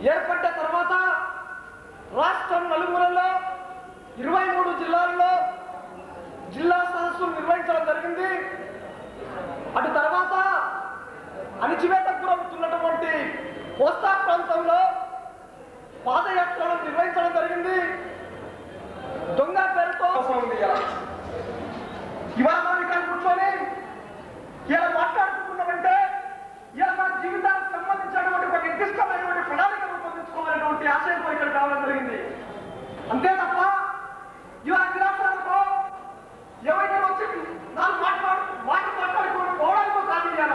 ఏర్పడ్డ తర్వాత రాష్ట్రం నలుమూలల్లో ఇరవై మూడు జిల్లాల్లో జిల్లా సదస్సులు నిర్వహించడం జరిగింది అటు తర్వాత అణిచివేతకు గురవుతున్నటువంటి కోస్తా ప్రాంతంలో పాదయాత్రలు నిర్వహించడం జరిగింది దొంగ పేరుతో ఉంది ఇలా. ఇవాళ మనం ఇక్కడ కూర్చొని ఇలా మాట్లాడుకుంటున్నామంటే ఇలా మన జీవితానికి సంబంధించినటువంటి ఒక నిర్దిష్టమైనటువంటి ప్రణాళిక రూపొందించుకోవాలనేటువంటి ఆశయంతో ఇక్కడ రావడం జరిగింది అంతే తప్ప ఇవాళ విలాసాలతో ఎవరైనా వచ్చి నాలుగు మాట్లాడు మాట మాట్లాడుకోవడం పోవడానికి కాదు ఇవాళ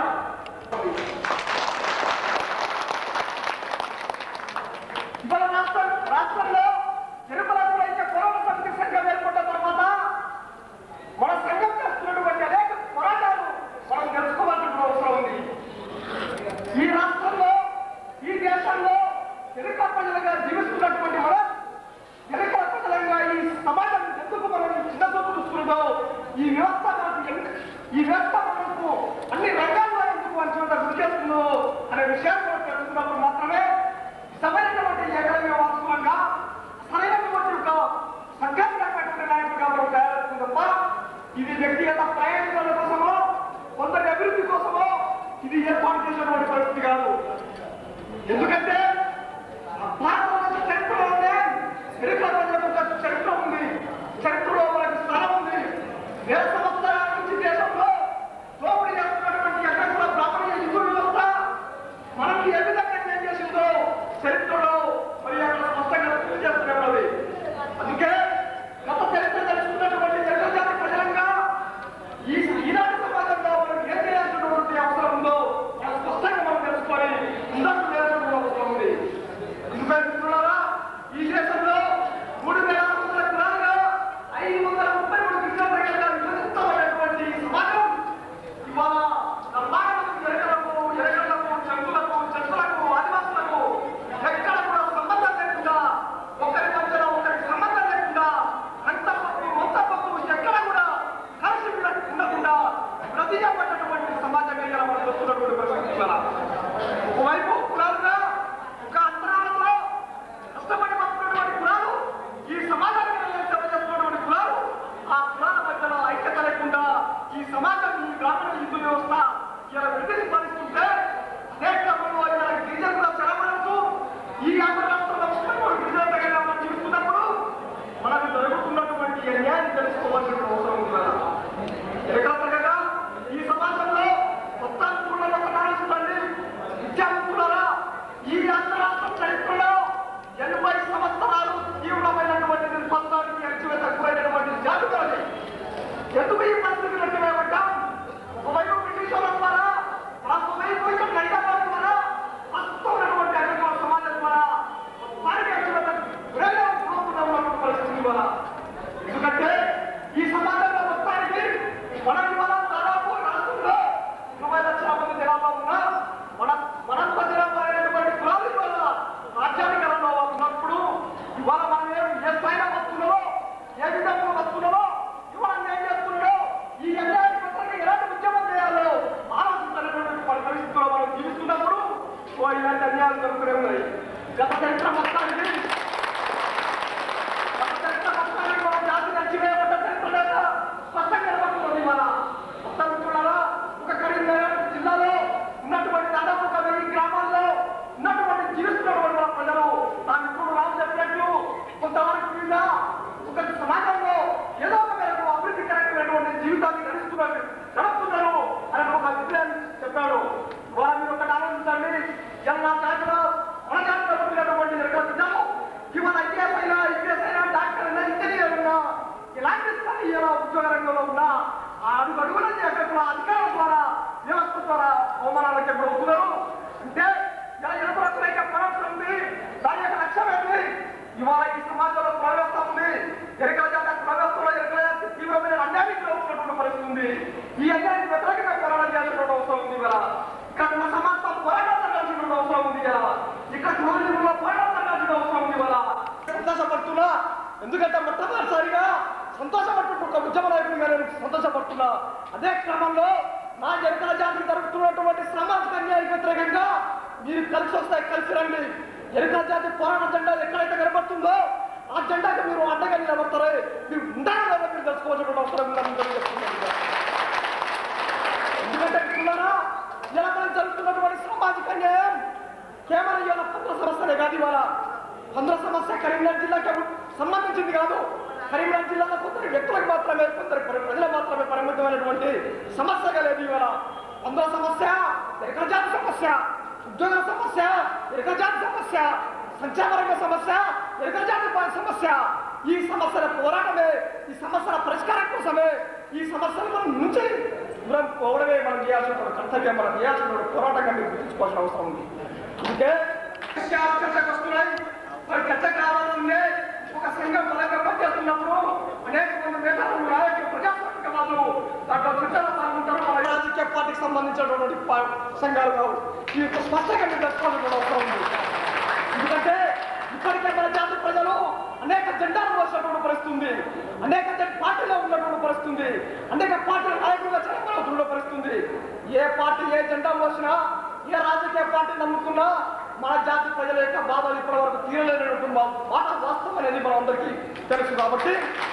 ఇవాళ రాష్ట్రం రాష్ట్రంలో తిరుమల అయితే పోరాట సమితి సంఘం ఏర్పడ్డ తర్వాత మన సంఘం చేస్తున్నటువంటి అనేక పోరాటాలు మనం తెలుసుకోవాల్సిన అవసరం ఉంది ఈ రాష్ట్రంలో ఈ దేశంలో తెలుగు ప్రజలుగా జీవిస్తున్నటువంటి మనం తెలుగు ప్రజలంగా ఈ సమాజం ఎందుకు మనం చిన్న చూపు చూస్తున్నామో ఈ వ్యవస్థ మనకు ఎందు- ఈ వ్యవస్థ మనకు అన్ని రంగాల్లో ఎందుకు అంచనా గురి చేస్తుందో అనే విషయాన్ని మనం తెలుసుకున్నప్పుడు మాత్రమే సరైనటువంటి ఏకైక వాస్తవంగా సరైనటువంటి ఒక సంఘాత్మకమైనటువంటి నాయకుడిగా మనం తయారవుతుంది తప్ప ఇది వ్యక్తిగత ప్రయోజనాల కోసమో కొందరి అభివృద్ధి కోసమో ఇది ఏర్పాటు చేసినటువంటి పరిస్థితి కాదు ఎందుకంటే భారతదేశ చరిత్రలోనే ఎరుకల ప్రజలకు ఒక చరిత్ర ఉంది చరిత్రలో మనకు స్థానం ఉంది వేల సంవత్సరాల నుంచి దేశంలో దోపిడీ చేస్తున్నటువంటి అగ్రకుల బ్రాహ్మణీయ హిందూ వ్యవస్థ మనకి ఏ విధంగా ఏం చేసిందో చరిత్రలో మరి అక్కడ స్పష్టంగా తెలియజేస్తున్నది అందుకే గత చరిత్ర తెలుసుకున్నటువంటి తెలుగు జాతి ప్రజలంగా ఈ ఈనాటి సమాజంలో మనం ఏం చేయాల్సినటువంటి అవసరం ఉందో మనం స్పష్టంగా మనం తెలుసుకొని ముందరకు వేయాల్సిన అవసరం ఉంది ఎందుకంటే మిత్రులారా, ఈ దేశంలో మూడు వేల ఆరు వందల కులాలుగా ఐదు వందల ముప్పై మూడు గిరిజన ప్రజలుగా విభజిస్తామనేటువంటి ఈ సమాజం ఇవాళ కర్ణాటకకు ఎరకలకు ఎరకలకు చెంగులకు చెంగులకు ఆదివాసులకు ఎక్కడ కూడా సంబంధం లేకుండా ఒకరి మధ్యలో ఒకరికి సంబంధం లేకుండా రక్త పప్పు మొత్తం పప్పు ఎక్కడ కూడా కలిసి ఉండ- ఉండకుండా ప్రతీయపడ్డటువంటి సమాజంగా ఇలా మనం వస్తున్నటువంటి పరిస్థితి ఇవాళ. ఒకవైపు కులాలుగా ఒక అంతరాలలో కష్టపడి బతుకున్నటువంటి కులాలు ఈ సమాజానికి సేవ చేస్తున్నటువంటి కులాలు ఆ కులాల మధ్యలో ఐక్యత లేకుండా ఈ సమాజం ఈ గ్రామీణ హిందూ వ్యవస్థ ఇలా విడిసి పరిస్తుంటే అదే క్రమంలో ఇలా గిరిజన కూడా చెరబడుతూ ఈ ఆంధ్ర రాష్ట్రంలో ముప్పై మూడు గిరిజన తెగగా మనం జీవిస్తున్నప్పుడు మనకు జరుగుతున్నటువంటి ఈ అన్యాయాన్ని తెలుసుకోవాల్సిన అవసరం ఉంది కదా ఏకాగ్రతగా ఈ సమాజంలో మొత్తాన్ని ఒకటాల్సిందండి విద్యార్థులారా ఈ ఆంధ్ర రాష్ట్ర చరిత్రలో ఎనభై సంవత్సరాలు తీవ్రమైనటువంటి నిర్బంధానికి అణచివేత గురైనటువంటి జాతి మనది ఎందుకు ఈ పరిస్థితి నెట్టివేయబడ్డాం ఒకవైపు బ్రిటిషర్ల ద్వారా మరొకవైపు ఇక్కడ నైజాబాద్ ద్వారా ప్రస్తుతం ఉన్నటువంటి అగ్రకుల సమాజం ద్వారా వారికి అణచివేత గురైన ఉన్నటువంటి పరిస్థితి ద్వారా ఎందుకంటే ఈ సమాజంలో మొత్తానికి మనం ఇవాళ దాదాపు రాష్ట్రంలో ఇరవై లక్షల మంది జనాభా ఉన్నా మన మనంత జనాభా అయినటువంటి కులాలు ఇవాళ రాజ్యాధికారంలో ఉన్నప్పుడు ఇవాళ మనం ఏం ఏ స్థాయిలో వస్తున్నామో ఏ విధంగా వస్తున్నామో ఇవాళ ఏం చేస్తున్నాడో ఈ అన్యాయానికి వ్యతిరేకంగా ఎలాంటి ఉద్యమం చేయాలో ఆలోచించినటువంటి పరిస్థితుల్లో మనం జీవిస్తున్నప్పుడు ఓ ఇలాంటి అన్యాయాలు జరుగుతూనే ఉన్నాయి గత చరిత్ర మొత్తానికి గత చరిత్ర మొత్తానికి మన జాతి నచ్చివేయబడ్డ చరిత్ర లేదా స్పష్టంగా కనబడుతుంది ఇవాళ మొత్తం చూడాలా ఒక కరీంనగర్ జిల్లాలో ఉన్నటువంటి దాదాపు ఒక వెయ్యి గ్రామాల్లో ఉన్నటువంటి జీవిస్తున్నటువంటి మన ప్రజలు నా మిత్రుడు రాము చెప్పినట్లు కొంతవరకు మీద ఒక సమాజంలో ఏదో ఒక మేరకు అభివృద్ధికరమైనటువంటి జీవితాన్ని గడుస్తున్నారు గడుపుతున్నారు అని ఒక అభిప్రాయాన్ని చెప్పాడు వాళ్ళ మీరు ఒకటి ఆలోచించండి ఇలా నా జాతిలో మన జాతిలో పుట్టినటువంటి ఎక్కడ నిజము ఇవాళ ఐఏఎస్ అయినా ఐపీఎస్ అయినా డాక్టర్ అయినా ఇంజనీర్ అయినా ఇలాంటి స్థాయి ఉద్యోగ రంగంలో ఉన్నా ఆ అడుగు అడుగుల అక్కడ అధికారుల ద్వారా వ్యవస్థ ద్వారా అవమానాలకు ఎప్పుడు అవుతున్నారు అంటే ఇలా ఎరుపు రంగులైతే పోరాటం ఉంది దాని యొక్క లక్ష్యం ఏంటి ఇవాళ ఈ సమాజంలో ప్రవేశం ఉంది ఎరకల జాత ప్రవేశంలో ఎరకల జాతి తీవ్రమైన అన్యాయానికి అవుతున్నటువంటి పరిస్థితి ఉంది ఈ అన్యాయానికి వ్యతిరేకంగా పోరాటం చేయాల్సినటువంటి అవసరం ఉంది ఇవాళ ఇక్కడ ఉన్న సమాజంతో పోరాటం జరగాల్సినటువంటి అవసరం ఉంది ఇవాళ ఇక్కడ చూడంలో పోరాటం జరగాల్సిన అవసరం ఉంది ఇవాళ సంతోషపడుతున్నా ఎందుకంటే మొట్టమొదటిసారిగా సంతోషపడుతున్న ఒక ఉద్యమ నాయకుడిగా నేను సంతోషపడుతున్నా అదే క్రమంలో నా ఎన్నికల జాతికి జరుగుతున్నటువంటి సామాజిక అన్యాయానికి వ్యతిరేకంగా మీరు కలిసి వస్తాయి కలిసి రండి ఎరుకల జాతి పోరాట జెండా ఎక్కడైతే కనబడుతుందో ఆ జెండాకి మీరు అడ్డగా నిలబడతారే మీరు ఉంటారో లేదో మీరు తెలుసుకోవాల్సిన అవసరం ఉందని నేను చెప్తున్నాను. ఎందుకంటే మిత్రులారా ఇలా మనం జరుగుతున్నటువంటి సామాజిక న్యాయం కేవలం ఇవాళ పంద్ర సమస్యనే కాదు ఇవాళ పంద్ర సమస్య కరీంనగర్ జిల్లాకి సంబంధించింది కాదు కరీంనగర్ జిల్లాలో కొందరు వ్యక్తులకు మాత్రమే కొందరు ప్ర- ప్రజలకు మాత్రమే పరిమితమైనటువంటి సమస్యగా లేదు ఇవాళ పంద్ర సమస్య ఎరకజాతి సమస్య ఉద్యోగుల సమస్య ఎరకజాతి సమస్య సంక్షేమ రంగ సమస్య ఎరకజాతి ప- సమస్య ఈ సమస్యల పోరాటమే ఈ సమస్యల పరిష్కారం కోసమే ఈ సమస్యల మనం నుంచి దూరం పోవడమే మనం చేయాల్సిన ఒక కర్తవ్యం మనం చేయాల్సిన ఒక పోరాటంగా మీరు గుర్తించుకోవాల్సిన అవసరం ఉంది అందుకే విషయాలు చర్చకు వస్తున్నాయి మరి చర్చకు రావాలంటే ఒక సంఘం బలంగా పనిచేస్తున్నప్పుడు అనేక మంది నేతలు నాయకులు ప్రజాస్వామికవాదులు దాంట్లో చర్చలో పాల్గొంటారు మన రాజకీయ పార్టీకి సంబంధించినటువంటి పా- సంఘాలు కావు ఈ యొక్క స్పష్టంగా మీరు తెలుసుకోవాల్సిన అవసరం ఉంది ఎందుకంటే ఇప్పటికే మన జాతి ప్రజలు అనేక జెండాలు మోసినటువంటి పరిస్థితి ఉంది అనేక జె- పార్టీలో ఉన్నటువంటి పరిస్థితి ఉంది అనేక పార్టీల నాయకులుగా చనిపోతున్న పరిస్థితి ఉంది ఏ పార్టీ ఏ జెండా మోసినా ఏ రాజకీయ పార్టీ నమ్ముకున్నా మన జాతి ప్రజల యొక్క బాధలు ఇప్పటి వరకు తీరలేనటువంటి మా- మాట వాస్తవం అనేది మన అందరికీ తెలుసు కాబట్టి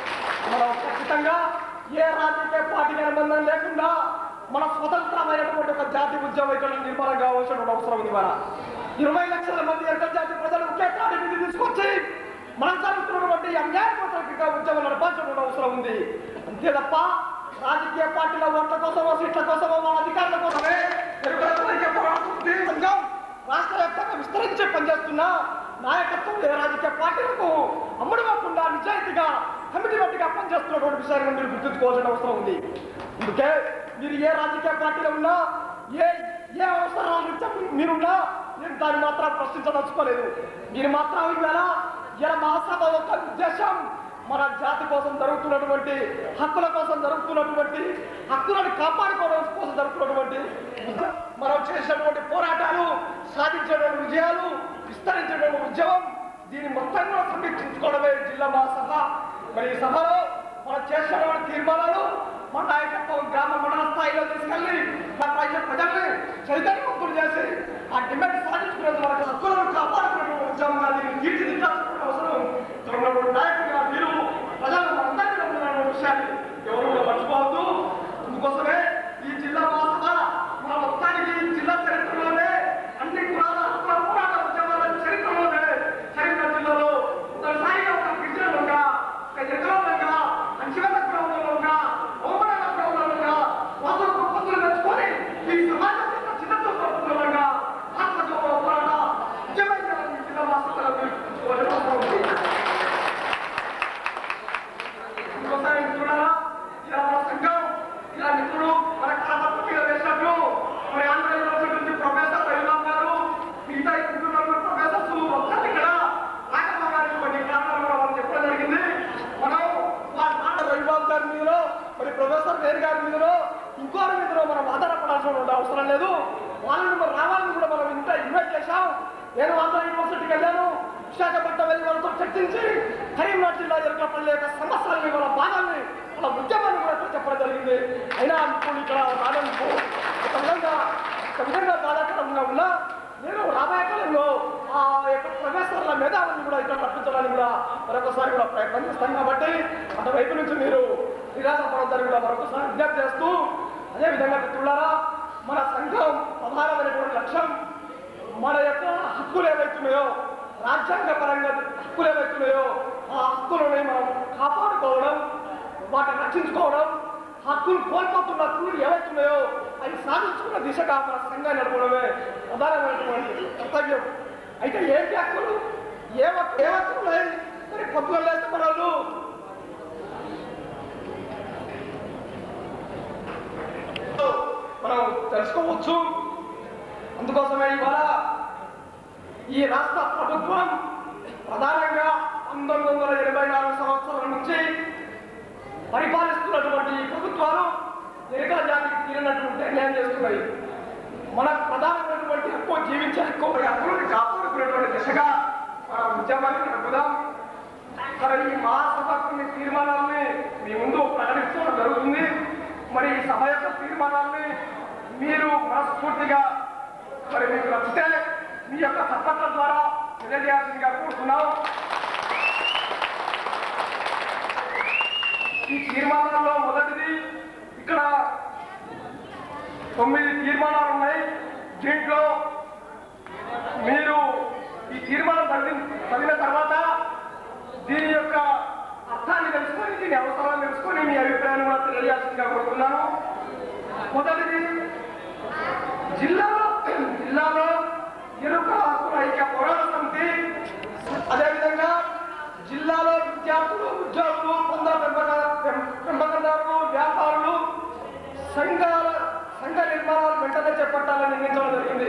మనం ఖచ్చితంగా ఏ రాజకీయ పార్టీకి అనుబంధం లేకుండా మన స్వతంత్రమైనటువంటి ఒక జాతి ఉద్యమం ఇక్కడ నిర్మాణం కావాల్సిన అవసరం ఉంది మన ఇరవై లక్షల మంది ఎక్కడ జాతి ప్రజలు ఒకే తాటి మీద తీసుకొచ్చి మనం జరుగుతున్నటువంటి అన్యాయపూర్వకంగా ఉద్యమం నడపాల్సిన అవసరం ఉంది అంతే తప్ప రాజకీయ పార్టీల ఓట్ల కోసమో సీట్ల కోసమో మన అధికారుల కోసమే ఎరుకల కోరిక పోరాడుతుంది సంఘం రాష్ట్ర వ్యాప్తంగా విస్తరించి పనిచేస్తున్న నాయకత్వం ఏ రాజకీయ పార్టీలకు అమ్ముడుపోకుండా నిజాయితీగా కమిటీబట్టిగా పనిచేస్తున్నటువంటి విషయాన్ని మీరు గుర్తుంచుకోవాల్సిన అవసరం ఉంది అందుకే మీరు ఏ రాజకీయ పార్టీలో ఉన్నా ఏ ఏ అవసరాల రీత్యా మీరున్నా నేను దాన్ని మాత్రం ప్రశ్నించదలుచుకోలేదు మీరు మాత్రం ఇవాళ ఇలా మహాసభ యొక్క ఉద్దేశం మన జాతి కోసం జరుగుతున్నటువంటి హక్కుల కోసం జరుగుతున్నటువంటి హక్కులను కాపాడుకోవడం కోసం జరుగుతున్నటువంటి ఉద్య- మనం చేసినటువంటి పోరాటాలు సాధించినటువంటి విజయాలు విస్తరించినటువంటి ఉద్యమం దీన్ని మొత్తం కూడా సమీక్షించుకోవడమే జిల్లా మహాసభ మరి ఈ సభలో మనం చేసినటువంటి తీర్మానాలు మన నాయకత్వం గ్రామ మండల స్థాయిలో తీసుకెళ్లి మన రాజ్య ప్రజల్ని చైతన్యవంతులు చేసి ఆ డిమాండ్ సాధించుకునేంత వరకు హక్కులను కాపాడుకునే ఉద్యమంగా దీన్ని తీర్చిదిద్దాల్సిన అవసరం ఉన్నటువంటి నాయకులుగా మీరు ప్రజలు మనందరికీ ఉన్నటువంటి విషయాన్ని ఎవరు కూడా మర్చిపోవద్దు అందుకోసమే ఈ జిల్లా మహాసభ మన మొత్తానికి ఈ జిల్లా చరిత్రలోనే అన్ని కులాల హక్కుల పోరాట ఉద్యమాల చరిత్రలోనే కరీంనగర్ జిల్లాలో మొదటిసారిగా ఒక గిరిజనులుగా ఒక ఎకరాలుగా అంచువేల గ్రామంలోగా ఓమరాల గ్రామంలోగా వాసులు కుప్పతులు తెచ్చుకొని ఈ సమాజం యొక్క చిన్నతో పడుతున్నగా ఆత్మగౌరవ పోరాట ఉద్యమంగా ఈ జిల్లా మహాసభలో మీరు ఉంది ఇంకోసారి మిత్రులారా ఇలా మన సంఘం ఇలా మిత్రుడు మన కళపత్ర మీద వేసినట్లు మరి ఆంధ్ర యూనివర్సిటీ నుంచి ప్రొఫెసర్ రవిరామ్ గారు మిగతా ఇద్దరు ప్రొఫెసర్స్ ఒక్కటి ఇక్కడ రాకపోవడానికి కొన్ని కారణాలు కూడా వాళ్ళు చెప్పడం జరిగింది మనం వాళ్ళ మాట రవిబాబు గారి మీదలో మరి ప్రొఫెసర్ వేరు గారి మీదలో ఇంకోరి మీదలో మనం ఆధారపడాల్సిన అవసరం లేదు వాళ్ళని మరి రావాలని కూడా మనం ఇంత ఇన్వైట్ చేశాం నేను ఆంధ్ర యూనివర్సిటీకి వెళ్ళాను విశాఖపట్నం వెళ్ళి వాళ్ళతో చర్చించి కరీంనగర్ జిల్లా ఎరుకపల్లి యొక్క సమస్యలని వాళ్ళ బాధల్ని వాళ్ళ ఉద్యమాన్ని కూడా ఇక్కడ చెప్పడం జరిగింది అయినా అనుకోని ఇక్కడ రావడానికి ఒక విధంగా ఒక విధంగా బాధాకరంగా ఉన్నా నేను రాబోయే కాలంలో ఆ యొక్క ప్రొఫెసర్ల మేధావులను కూడా ఇక్కడ రప్పించడానికి కూడా మరొకసారి కూడా ప్రయత్నం చేస్తాం కాబట్టి అటువైపు నుంచి మీరు నిరాశపడద్దని కూడా మరొకసారి విజ్ఞప్తి చేస్తూ అదేవిధంగా మిత్రులారా మన సంఘం ప్రధానమైనటువంటి లక్ష్యం మన యొక్క హక్కులు ఏవైతున్నాయో రాజ్యాంగ పరంగా హక్కులు ఏవైతున్నాయో ఆ హక్కులని మనం కాపాడుకోవడం వాటిని రక్షించుకోవడం హక్కులు కోల్పోతున్న హక్కులు ఏవైతున్నాయో అవి సాధించుకున్న దిశగా మన సంఘాన్ని నడపడమే ప్రధానమైనటువంటి కర్తవ్యం అయితే ఏంటి హక్కులు ఏ హక్కు- ఏ హక్కులు ఉన్నాయి మరి పొద్దున లేస్తే మన వాళ్ళు మనం తెలుసుకోవచ్చు అందుకోసమే ఇవాళ ఈ రాష్ట్ర ప్రభుత్వం ప్రధానంగా పంతొమ్మిది వందల ఎనభై నాలుగు సంవత్సరాల నుంచి పరిపాలిస్తున్నటువంటి ఈ ప్రభుత్వాలు ఎరుకల జాతికి తీరినటువంటి అన్యాయం చేస్తున్నాయి మన ప్రధానమైనటువంటి హక్కు జీవించే హక్కు ఈ హక్కులను కాపాడుకునేటువంటి దిశగా మన ఉద్యమాన్ని నడుపుదాం మరి ఈ మహాసభ కొన్ని తీర్మానాలని మీ ముందు ప్రకటించడం జరుగుతుంది మరి ఈ సభ యొక్క తీర్మానాల్ని మీరు మనస్ఫూర్తిగా మరి మీకు నచ్చితే మీ యొక్క చప్పట్ల ద్వారా తెలియజేయాల్సిందిగా కోరుతున్నాం ఈ తీర్మానాల్లో మొదటిది ఇక్కడ తొమ్మిది తీర్మానాలు ఉన్నాయి దీంట్లో మీరు ఈ తీర్మానం చదివిన చదివిన తర్వాత దీని యొక్క అర్థాన్ని తెలుసుకొని దీని అవసరాలు తెలుసుకొని మీ అభిప్రాయాన్ని కూడా తెలియజేయాల్సిందిగా కోరుతున్నాను మొదటిది జిల్లాలో జిల్లాలో ఎరుక హక్కుల ఐక్య పోరాట సమితి అదేవిధంగా జిల్లాలో విద్యార్థులు ఉద్యోగులు పొంద పెంపకదారులు వ్యాపారులు సంఘాల సంఘ నిర్మాణాలు వెంటనే చేపట్టాలని నిర్ణయించడం జరిగింది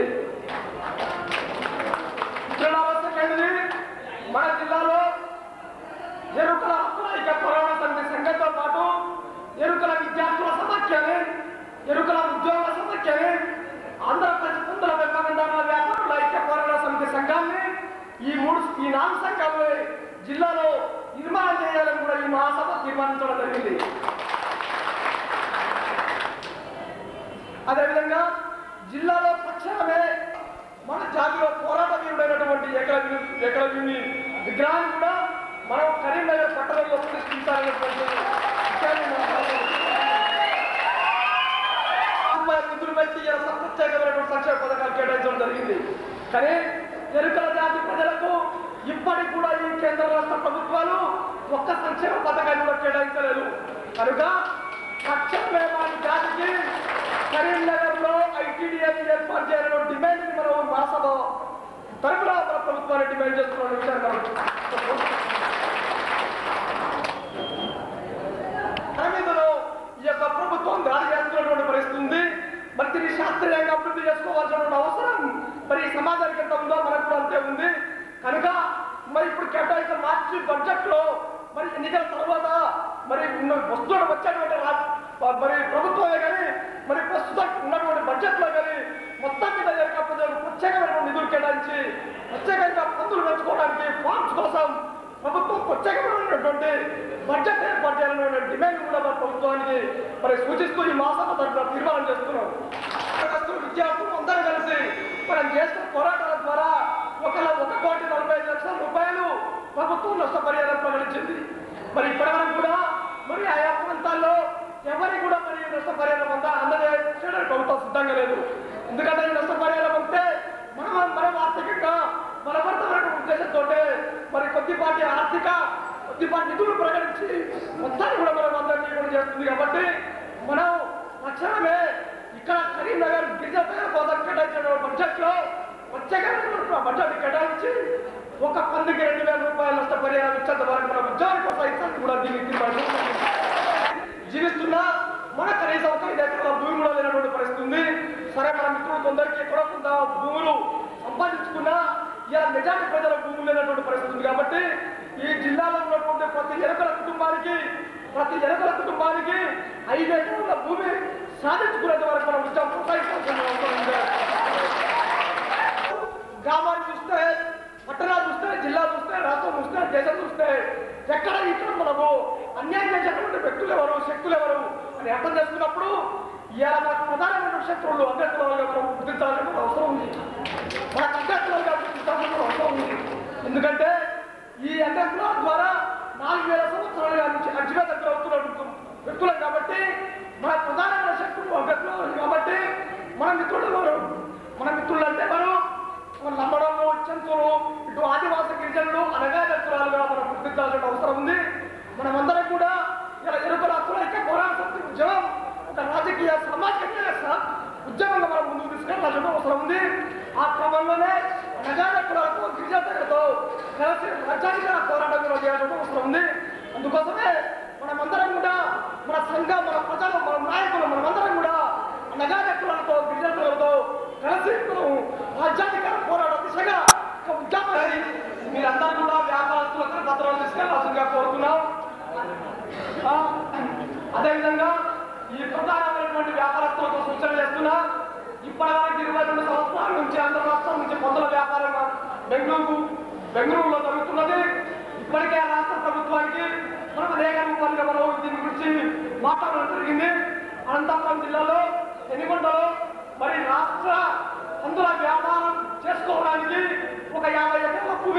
ఇక్కడ ఆవశ్యకమైనది మన జిల్లాలో ఎరుకల హక్కుల ఐక్య పోరాట సమితి సంఘంతో పాటు ఎరుకల విద్యార్థుల సమాఖ్యని ఎరుకల ఉద్యోగుల సమాఖ్యని ఆంధ్రప్రదేశ్ పొందల పెంపకందారుల వ్యాపారుల ఐక్య పోరాట సమితి సంఘాన్ని ఈ మూడు ఈ నాలుగు సంఘాలు జిల్లాలో నిర్మాణం చేయాలని కూడా ఈ మహాసభ తీర్మానించడం జరిగింది అదేవిధంగా జిల్లాలో తక్షణమే మన జాతిలో పోరాట వీరుడైనటువంటి ఏకలవ్యుని ఏకలవ్యుని విగ్రహాన్ని కూడా మనం కరీంనగర్ పట్టణంలో ప్రతిష్ఠించాలనేటువంటి విషయాన్ని మనం ఆలోచించాలి. రూపాయల నిధులు పెట్టి ఇలా ప్రత్యేకమైనటువంటి సంక్షేమ పథకాలు కేటాయించడం జరిగింది కానీ ఎరుకల జాతి ప్రజలకు ఇప్పటికి కూడా ఈ కేంద్ర రాష్ట్ర ప్రభుత్వాలు ఒక్క సంక్షేమ పథకాన్ని కూడా కేటాయించలేదు కనుక తక్షణమే మన జాతికి కరీంనగర్ లో ఐటీడీఎస్ ఏర్పాటు చేయాలని డిమాండ్ ని మనం మహాసభ తరపున మన ప్రభుత్వాన్ని డిమాండ్ చేస్తున్న విషయాన్ని మనం అరవిందలో ఈ యొక్క ప్రభుత్వం దాడి చేస్తున్నటువంటి పరిస్థితి ఉంది మరి దీన్ని శాస్త్రీయంగా అభివృద్ధి చేసుకోవాల్సినటువంటి అవసరం మరి ఈ సమాజానికి ఎంత ఉందో మనకు కూడా అంతే ఉంది కనుక మరి ఇప్పుడు కేటాయించిన మార్చి బడ్జెట్ లో మరి ఎన్నికల తర్వాత మరి ఉన్న వస్తువులు వచ్చేటువంటి రా- మరి ప్రభుత్వమే కానీ మరి ప్రస్తుతం ఉన్నటువంటి బడ్జెట్ లో కానీ మొత్తం మీద ఏర్పడే ప్రత్యేకమైన నిధులు కేటాయించి ప్రత్యేకంగా పందులు పెంచుకోవడానికి ఫార్మ్స్ కోసం ప్రభుత్వం ప్రత్యేకమైనటువంటి బడ్జెట్ ఏర్పాటు చేయాలనే డిమాండ్ కూడా మన ప్రభుత్వానికి మరి సూచిస్తూ ఈ మాసం తరఫున తీర్మానం చేస్తున్నాం విద్యార్థులు విద్యార్థులు అందరూ కలిసి మనం చేస్తున్న పోరాటాల ద్వారా ఒక ఒక కోటి నలభై ఐదు లక్షల రూపాయలు ప్రభుత్వం నష్టపరిహారం ప్రకటించింది మరి ఇప్పటివరకు కూడా మరి ఆయా ప్రాంతాల్లో ఎవరికి కూడా మరి నష్టపరిహారం అంతా అందజేయడానికి ప్రభుత్వం సిద్ధంగా లేదు ఎందుకంటే ఈ నష్టపరిహారం అంటే మనం మనం ఆర్థికంగా బలపడతామనే ఉద్దేశంతో మరి కొద్దిపాటి ఆర్థిక కొద్దిపాటి నిధులు ప్రకటించి మొత్తాన్ని కూడా మనం అందరినీ కూడా చేస్తుంది కాబట్టి మనం తక్షణమే ఇక్కడ కరీంనగర్ గిరిజన కోసం కేటాయించిన బడ్జెట్ లో ప్రత్యేకమైన బడ్జెట్ కేటాయించి ఒక పందికి రెండు వేల రూపాయల నష్టపరిహారం ఇచ్చేంత వరకు మన ఉద్యోగాలు కొనసాగించాలని కూడా దీన్ని తీర్మానించారు. జీవిస్తున్నా మన కనీసం ఒక ఐదు ఎకరాల భూమి కూడా లేనటువంటి పరిస్థితి ఉంది సరే మన మిత్రులు కొందరికి ఎక్కడో కొంత భూములు సంపాదించుకున్నా ఇలా నిజానికి ప్రజల భూములు లేనటువంటి పరిస్థితి ఉంది కాబట్టి ఈ జిల్లాలో ఉన్నటువంటి ప్రతి ఎరుకల కుటుంబానికి ప్రతి ఎరుకల కుటుంబానికి ఐదు ఎకరాల భూమి సాధించుకునేంత వరకు మనం ఉద్యోగం కొనసాగించాల్సిన అవసరం ఉంది గ్రామాన్ని చూస్తే పట్టణాలు చూస్తే జిల్లా చూస్తే రాష్ట్రం చూస్తే దేశం చూస్తే ఎక్కడ ఇక్కడ మనము అన్యాయం చేసేటువంటి వ్యక్తులు ఎవరు శక్తులు ఎవరు అని అర్థం చేసుకున్నప్పుడు ఇలా మనకు ప్రధానమైన శత్రువులు అభ్యర్థులుగా మనం గుర్తించాల్సిన అవసరం ఉంది మనకు అభ్యర్థులుగా గుర్తించాల్సిన అవసరం ఉంది ఎందుకంటే ఈ అభ్యర్థుల ద్వారా నాలుగు వేల సంవత్సరాలుగా నుంచి అజ్మే దగ్గర అవుతున్న వ్యక్తులం కాబట్టి మన ప్రధానమైన శత్రువులు అభ్యర్థులు కాబట్టి మన మిత్రులు ఎవరు మన మిత్రులు అంటే మనం నమ్మడము చెంచులు ఇటు ఆదివాసీ గిరిజనులు అనగా వ్యక్తురాలుగా మనం గుర్తించాల్సిన అవసరం ఉంది మనమందరం కూడా ఇలా ఎరుకల హక్కుల ఐక్య పోరాట సమితి ఉద్యమం ఒక రాజకీయ సామాజిక స- ఉద్యమంగా మనం ముందుకు తీసుకెళ్లాల్సిన అవసరం ఉంది ఆ క్రమంలోనే అనగా వ్యక్తులకు గిరిజనులతో కలిసి రాజ్యాంగ పోరాటం కూడా చేయాల్సిన అవసరం ఉంది అందుకోసమే మనమందరం కూడా మన సంఘం మన ప్రజలు మన నాయకులు మనమందరం కూడా అనగా వ్యక్తులతో గిరిజనులతో కలిసి మనం రాజ్యాంగ పోరాట దిశగా ఒక ఉద్యమాన్ని మీరందరూ కూడా వ్యాపారస్తులకు పత్రాలు తీసుకెళ్లాల్సిందిగా కోరుతున్నాం ఆ, అదేవిధంగా ఈ ప్రధానమైనటువంటి వ్యాపారస్తులకు సూచన చేస్తున్నా ఇప్పటివరకు ఇరవై రెండు సంవత్సరాల నుంచి ఆంధ్ర రాష్ట్రం నుంచి పొందల వ్యాపారం బెంగళూరు బెంగళూరులో జరుగుతున్నది ఇప్పటికే ఆ రాష్ట్ర ప్రభుత్వానికి మనం అనేక రూపాయలుగా మనం దీని గురించి మాట్లాడడం జరిగింది అనంతపురం జిల్లాలో ఎన్నికొండలో మరి రాష్ట్ర అందుల వ్యాపారం చేసుకోవడానికి ఒక యాభై ఎకరాల భూమి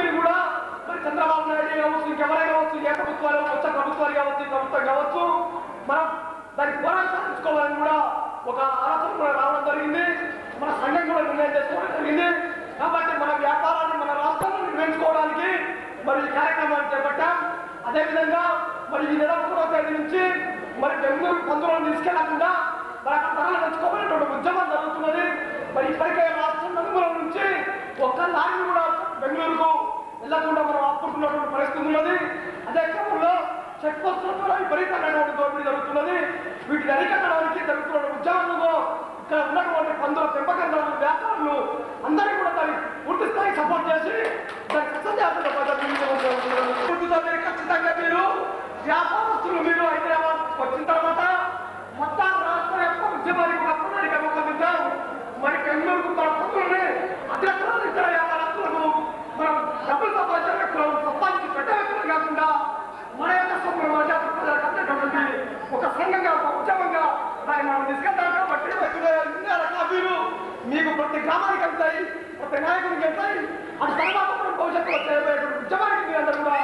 ప్రభుత్వాలు కావచ్చు ప్రభుత్వం కావచ్చు మనం దానికి పోరాటం సాధించుకోవాలని కూడా ఒక ఆలోచన కూడా రావడం జరిగింది మన సంఘం కూడా నిర్ణయం చేసుకోవడం జరిగింది కాబట్టి మన వ్యాపారాన్ని మన రాష్ట్రాన్ని నిర్వహించుకోవడానికి మరి ఈ కార్యక్రమాన్ని చేపట్టాం అదేవిధంగా మరి ఈ నెల ఒకటో తేదీ నుంచి మరి బెంగళూరు పందులను తీసుకెళ్లకుండా మరి అక్కడ ధరలు తెచ్చుకోవాలనేటువంటి ఉద్యమం జరుగుతున్నది మరి ఇప్పటికే రాష్ట్రం నలుగుల నుంచి ఒక్క లారీ కూడా బెంగళూరుకు వెళ్లకుండా మనం ఆపుకుంటున్నటువంటి పరిస్థితి ఉన్నది అదే క్రమంలో చెక్ పోస్టుల ద్వారా విపరీతమైనటువంటి దోపిడీ జరుగుతున్నది వీటిని అరికట్టడానికి జరుగుతున్న ఉద్యమంలో ఇక్కడ ఉన్నటువంటి పందుల పెంపకందారులు వ్యాపారులు అందరినీ కూడా దాన్ని పూర్తి స్థాయి సపోర్ట్ చేసి దాన్ని సత్యాత్మక పద్ధతిలో మీరు ఖచ్చితంగా మీరు వ్యాపారస్తులు మీరు హైదరాబాద్ వచ్చిన తర్వాత మొత్తం రాష్ట్ర యొక్క ఉద్యమానికి ఒక ప్రణాళిక రూపొందిద్దాం మరి బెంగళూరుకు మన పందులని అగ్రకులాలు ఇతర వ్యాపారస్తులకు మనం డబ్బులు సంపాదించిన వ్యక్తులు సంపాదించి పెట్టే వ్యక్తులు కాకుండా మన యొక్క సమాజ ప్రజలకు అందేటటువంటి ఒక సంఘంగా ఒక ఉద్యమంగా దాన్ని మనం తీసుకెళ్తాం కాబట్టి ఇన్ని రకాల మీరు మీకు ప్రతి గ్రామానికి వెళ్తాయి ప్రతి నాయకుడికి వెళ్తాయి అటు తర్వాత మనం భవిష్యత్తులో చేయబోయేటువంటి ఉద్యమానికి మీ అందరూ కూడా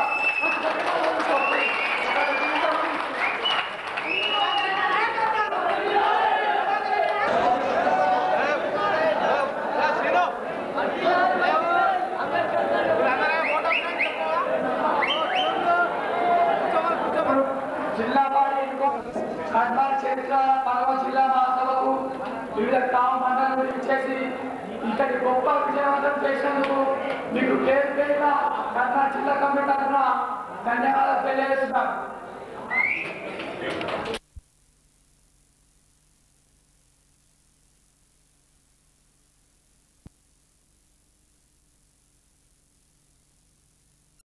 జిల్లా వారి కడ్మా చరిత్ర పదవ జిల్లా మహాసభకు వివిధ గ్రామ మండలం ఇచ్చేసి ఇక్కడి గొప్ప విజయవంతం చేసినందుకు మీకు పేరు పేరున కడ్మా జిల్లా కమిటీ తరఫున ధన్యవాదాలు తెలియజేస్తున్నాను